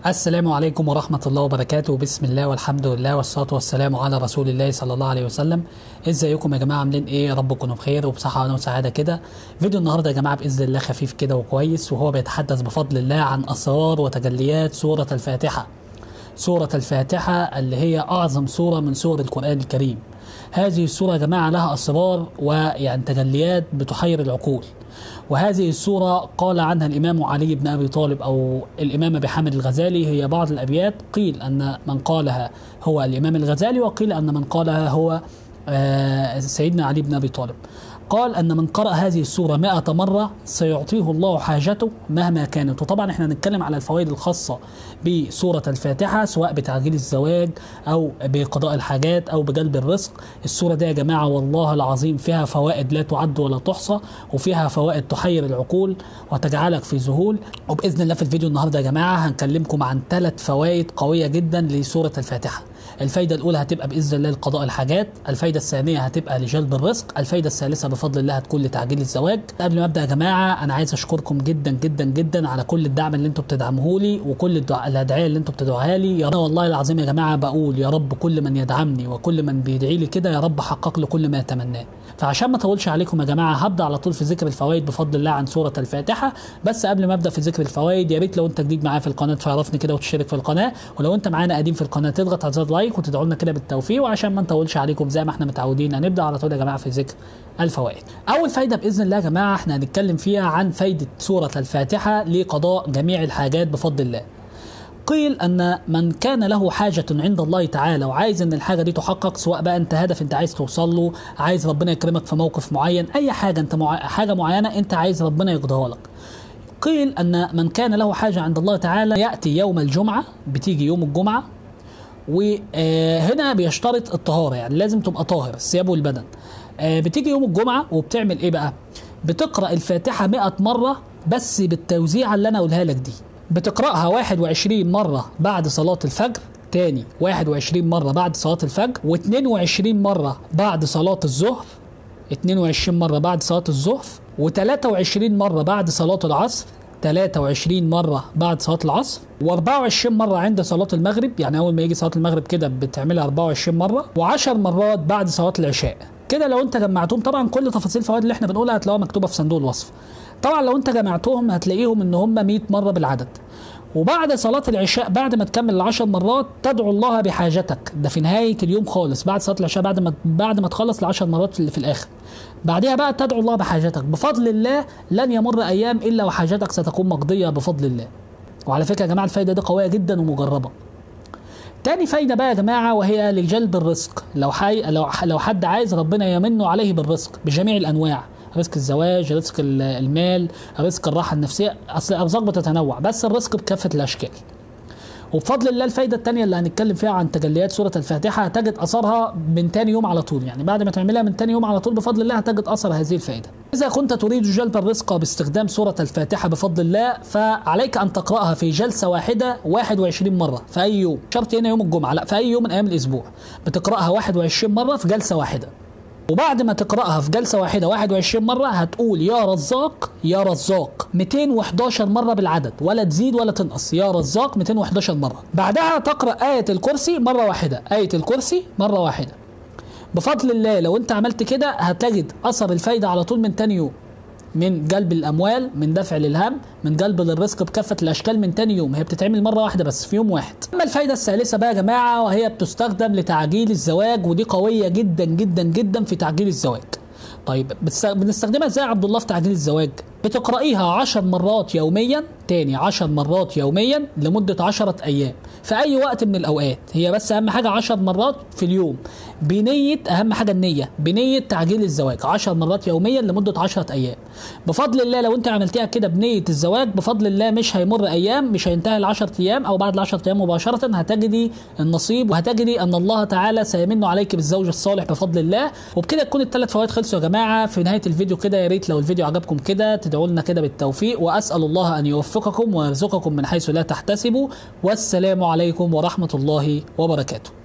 السلام عليكم ورحمة الله وبركاته بسم الله والحمد لله والصلاة والسلام على رسول الله صلى الله عليه وسلم ازيكم يا جماعة عاملين ايه يا رب تكونوا بخير وبصحة وسعادة كده فيديو النهاردة يا جماعة بإذن الله خفيف كده وكويس وهو بيتحدث بفضل الله عن أسرار وتجليات سورة الفاتحة سورة الفاتحة اللي هي أعظم سورة من سور القرآن الكريم هذه السورة يا جماعة لها أسرار ويعني تجليات بتحير العقول وهذه السورة قال عنها الإمام علي بن أبي طالب أو الإمام أبي حامد الغزالي هي بعض الأبيات قيل أن من قالها هو الإمام الغزالي وقيل أن من قالها هو آه، سيدنا علي بن أبي طالب قال أن من قرأ هذه السورة مئة مرة سيعطيه الله حاجته مهما كانت وطبعا احنا هنتكلم على الفوائد الخاصة بسورة الفاتحة سواء بتعجيل الزواج أو بقضاء الحاجات أو بجلب الرزق السورة دي يا جماعة والله العظيم فيها فوائد لا تعد ولا تحصى وفيها فوائد تحير العقول وتجعلك في ذهول وبإذن الله في الفيديو النهاردة يا جماعة هنكلمكم عن ثلاث فوائد قوية جدا لسورة الفاتحة الفايدة الأولى هتبقى بإذن الله لقضاء الحاجات الفايدة الثانية هتبقى لجلب الرزق الفايدة الثالثة بفضل الله هتكون لتعجيل الزواج قبل ما أبدأ يا جماعة أنا عايز أشكركم جدا جدا جدا على كل الدعم اللي أنتم بتدعموه لي وكل الدعاء الأدعية اللي أنتم بتدعوها لي يا رب والله العظيم يا جماعة بقول يا رب كل من يدعمني وكل من بيدعي لي كده يا رب حقق له كل ما يتمناه فعشان ما اطولش عليكم يا جماعه هبدا على طول في ذكر الفوائد بفضل الله عن سوره الفاتحه بس قبل ما ابدا في ذكر الفوائد يا ريت لو انت جديد معايا في القناه تعرفني كده وتشترك في القناه ولو انت معانا قديم في القناه تضغط على زر لايك وتدعوا لنا كده بالتوفيق وعشان ما نطولش عليكم زي ما احنا متعودين هنبدا على طول يا جماعه في ذكر الفوائد اول فايده باذن الله يا جماعه احنا هنتكلم فيها عن فايده سوره الفاتحه لقضاء جميع الحاجات بفضل الله قيل ان من كان له حاجه عند الله تعالى وعايز ان الحاجه دي تحقق سواء بقى انت هدف انت عايز توصل له عايز ربنا يكرمك في موقف معين اي حاجه انت مع... حاجه معينه انت عايز ربنا يقضيها لك قيل ان من كان له حاجه عند الله تعالى ياتي يوم الجمعه بتيجي يوم الجمعه وهنا بيشترط الطهاره يعني لازم تبقى طاهر الثياب والبدن آه، بتيجي يوم الجمعه وبتعمل ايه بقى بتقرا الفاتحه 100 مره بس بالتوزيعه اللي انا اقولها لك دي بتقراها 21 مره بعد صلاه الفجر تاني 21 مره بعد صلاه الفجر و22 مره بعد صلاه الظهر 22 مره بعد صلاه الظهر و23 مره بعد صلاه العصر 23 مرة بعد صلاة العصر و24 مرة عند صلاة المغرب يعني أول ما يجي صلاة المغرب كده بتعملها 24 مرة و10 مرات بعد صلاة العشاء كده لو أنت جمعتهم طبعا كل تفاصيل الفوائد اللي احنا بنقولها هتلاقوها مكتوبة في صندوق الوصف طبعا لو أنت جمعتهم هتلاقيهم إن هم 100 مرة بالعدد وبعد صلاة العشاء بعد ما تكمل العشر مرات تدعو الله بحاجتك ده في نهاية اليوم خالص بعد صلاة العشاء بعد ما بعد ما تخلص العشر مرات اللي في الآخر بعدها بقى تدعو الله بحاجتك بفضل الله لن يمر أيام إلا وحاجتك ستكون مقضية بفضل الله وعلى فكرة يا جماعة الفايدة دي قوية جدا ومجربة تاني فايدة بقى يا جماعة وهي لجلب الرزق لو حي... لو لو حد عايز ربنا يمن عليه بالرزق بجميع الأنواع رزق الزواج رزق ال- المال رزق الراحة النفسية أصل الأرزاق بتتنوع بس الرزق بكافة الأشكال وبفضل الله الفايدة التانية اللي هنتكلم فيها عن تجليات سورة الفاتحة هتجد أثرها من تاني يوم على طول يعني بعد ما تعملها من تاني يوم على طول بفضل الله هتجد أثر هذه الفائدة إذا كنت تريد جلب الرزق باستخدام سورة الفاتحة بفضل الله فعليك أن تقرأها في جلسة واحدة 21 مرة في أي يوم شرط هنا يوم الجمعة لا في أي يوم من أيام الأسبوع بتقرأها 21 مرة في جلسة واحدة وبعد ما تقرأها في جلسة واحدة 21 مرة هتقول يا رزاق يا رزاق 211 مرة بالعدد ولا تزيد ولا تنقص يا رزاق 211 مرة بعدها تقرأ آية الكرسي مرة واحدة آية الكرسي مرة واحدة بفضل الله لو انت عملت كده هتجد أثر الفايدة على طول من تاني يوم من جلب الاموال من دفع للهم من جلب للرزق بكافه الاشكال من تاني يوم هي بتتعمل مره واحده بس في يوم واحد اما الفايده الثالثه بقى يا جماعه وهي بتستخدم لتعجيل الزواج ودي قويه جدا جدا جدا في تعجيل الزواج طيب بتست- بنستخدمها ازاي يا عبد الله في تعجيل الزواج بتقرأيها عشر مرات يوميا تاني عشر مرات يوميا لمدة عشرة أيام في أي وقت من الأوقات هي بس أهم حاجة عشر مرات في اليوم بنية أهم حاجة النية بنية تعجيل الزواج عشر مرات يوميا لمدة عشرة أيام بفضل الله لو أنت عملتيها كده بنية الزواج بفضل الله مش هيمر أيام مش هينتهي العشرة أيام أو بعد العشرة أيام مباشرة هتجدي النصيب وهتجدي أن الله تعالى سيمن عليك بالزوج الصالح بفضل الله وبكده تكون الثلاث فوائد خلصوا يا جماعة في نهاية الفيديو كده يا ريت لو الفيديو عجبكم كده تدعوا لنا كده بالتوفيق وأسأل الله أن يوفقكم ويرزقكم من حيث لا تحتسبوا والسلام عليكم ورحمة الله وبركاته